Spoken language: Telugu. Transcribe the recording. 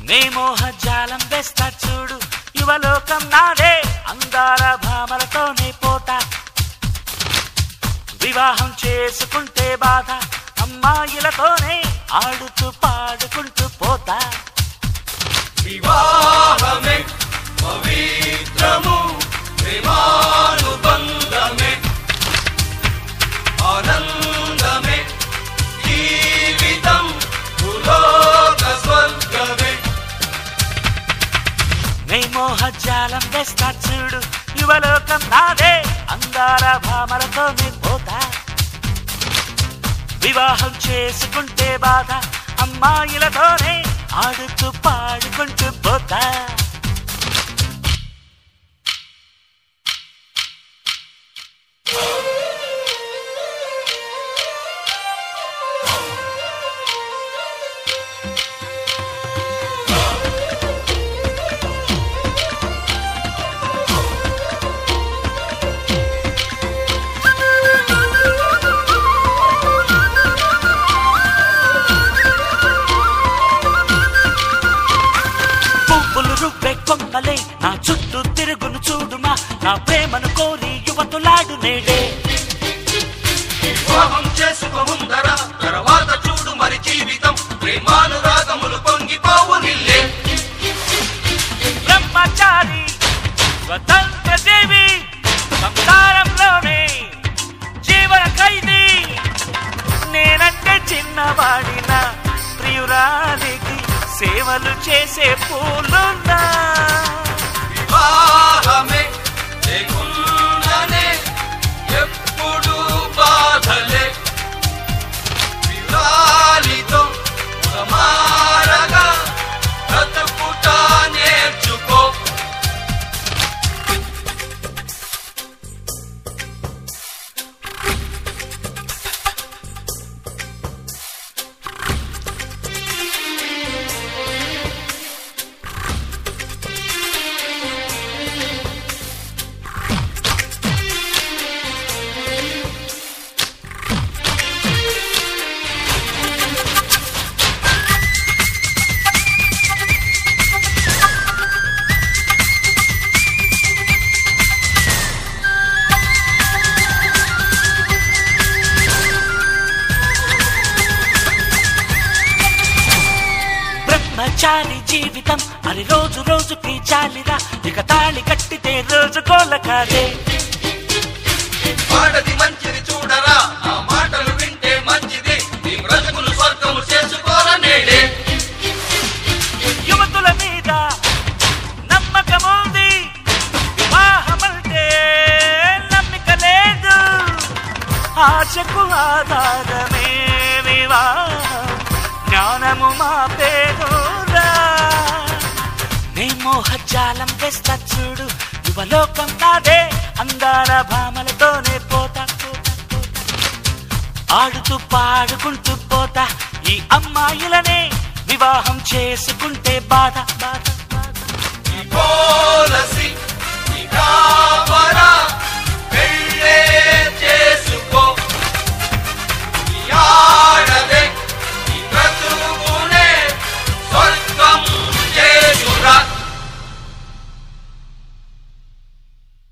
నీ మోహ జాలం వేస్తా చూడు యువలోకం నాదే అందాల భామలతోనే పోతా వివాహం చేసుకుంటే బాధ అమ్మాయిలతోనే ఆడుతూ పాడుకుంటూ పోతా వివాహమే పవిత్రము ప్రేమానుబంధమే ఆనందమే జీవితం భూలోక స్వర్గమే నీ మోహ జాలం వేస్తా చూడు యువలోకం నాదే అందాల భామలతోనే పోతా వివాహం చేసుకుంటే బాధ అమ్మాయిలతోనే ఆడుతూ పాడుకుంటూ పోతా పువ్వులు రువ్వే కొమ్మలే నా చుట్టూ తిరుగును చూడుమా నా ప్రేమను కోరి యువతులాడు నేడే వివాహం చేసుకో ముందర తర్వాత చూడు మరి జీవితం ప్రేమానురాగములు పొంగిపోవు నిల్లే బ్రహ్మచారి స్వతంత్ర జీవి సంసారంలోనే జీవన ఖైదీ నేనంటే చిన్నవాడిన ప్రియురాలికి సేవలు చేసే పూలున్నా వివాహమే లేకుండానే ఎప్పుడు బాధలే విరాలితో సమారగా బ్రతుకుట నేర్చుకో బ్రహ్మచారి జీవితం అని రోజు రోజుకి చాలిరా ఇక తాళి కట్టితే రోజు కోల కాదే ఆడది మంచిది చూడరా ఆ మాటలు వింటే మంచిది నీ బ్రతుకును స్వర్గము చేసుకోరా నేడే యువతుల మీద నమ్మకముంది వివాహమంటే నమ్మిక లేదు ఆశకు ఆధారమే వివాహం జ్ఞానము మా పేరురా నీ మోహజాలం వేస్తా చూడు యువలోకం నాదే అందాల భామలతోనే పోతా పోతా పోతా ఆడుతూ పాడుకుంటూ పోతా ఈ అమ్మాయిలనే వివాహం చేసుకుంటే బాధ